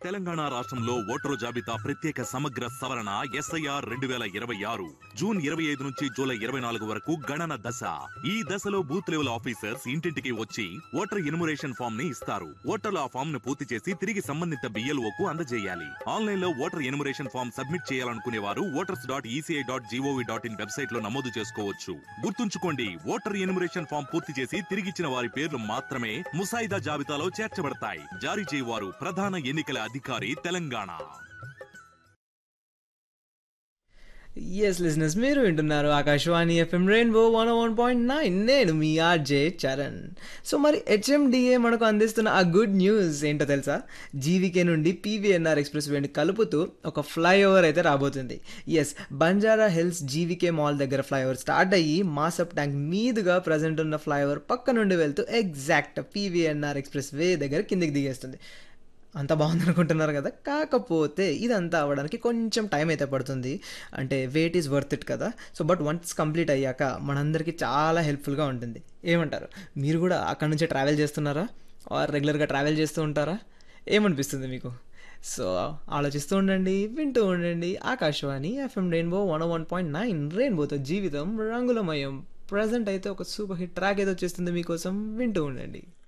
తెలంగాణ రాష్ట్రంలో ఓటరు జాబితా ప్రత్యేక సమగ్ర సవరణ ఎస్ఐఆర్ రెండు వేల ఇరవై ఆరు జూన్ ఇరవై ఐదు నుంచి జూలై ఇరవై నాలుగు వరకు గణన దశ ఈ దశలో బూత్ లెవెల్ ఆఫీసర్స్ ఇంటింటికి వచ్చి ఓటర్ ఇనుమరేషన్ ఫామ్ ని ఇస్తారు ఓటర్లు ఆ ఫామ్ ను పూర్తి చేసి తిరిగి సంబంధిత బిఎల్ఓ కు అందజేయాలి ఆన్లైన్ లో ఓటర్ ఎనుమరేషన్ ఫామ్ సబ్మిట్ చేయాలనుకునే వారు voters dot ECI dot GOV dot in website లో నమోదు చేసుకోవచ్చు గుర్తుంచుకోండి ఓటర్ ఎనుమరేషన్ ఫామ్ పూర్తి చేసి తిరిగిచ్చిన వారి పేర్లు మాత్రమే ముసాయిదా జాబితాలో చేర్చబడతాయి జారీ చేయవారు ప్రధాన ఎన్నికల అధికారి తెలంగాణ ఎస్ లిజినెస్ మీరు వింటున్నారు Akashvani FM rainbow one one point nine నేను మీ ఆర్జే చరణ్ సో మరి హెచ్ఎండిఏ మనకు అందిస్తున్న ఆ గుడ్ న్యూస్ ఏంటో తెలుసా జీవికే నుండి పీవీఎన్ఆర్ ఎక్స్ప్రెస్ వేని కలుపుతూ ఒక ఫ్లైఓవర్ అయితే రాబోతుంది yes Banjara hills GVK mall దగ్గర ఫ్లైఓవర్ స్టార్ట్ అయ్యి మాసప్ ట్యాంక్ మీదుగా ప్రజెంట్ ఉన్న ఫ్లైఓవర్ పక్క నుండి వెళ్తూ ఎగ్జాక్ట్ పీవీఎన్ఆర్ ఎక్స్ప్రెస్ వే దగ్గర కిందికి దిగేస్తుంది అంత బాగుంది అనుకుంటున్నారు కదా కాకపోతే ఇదంతా అవ్వడానికి కొంచెం టైం అయితే పడుతుంది అంటే వెయిట్ ఈజ్ వర్త్ ఇట్ కదా సో బట్ వన్స్ కంప్లీట్ అయ్యాక మనందరికీ చాలా హెల్ప్ఫుల్గా ఉంటుంది ఏమంటారు మీరు కూడా అక్కడ నుంచే ట్రావెల్ చేస్తున్నారా ఆర్ రెగ్యులర్గా ట్రావెల్ చేస్తూ ఉంటారా ఏమనిపిస్తుంది మీకు సో ఆలోచిస్తూ ఉండండి వింటూ ఉండండి Akashvani FM rainbow one one point nine రెయిన్బోతో జీవితం రంగులమయం ప్రజెంట్ అయితే ఒక సూపర్ హిట్ ట్రాక్ ఏదో వచ్చేస్తుంది మీకోసం వింటూ ఉండండి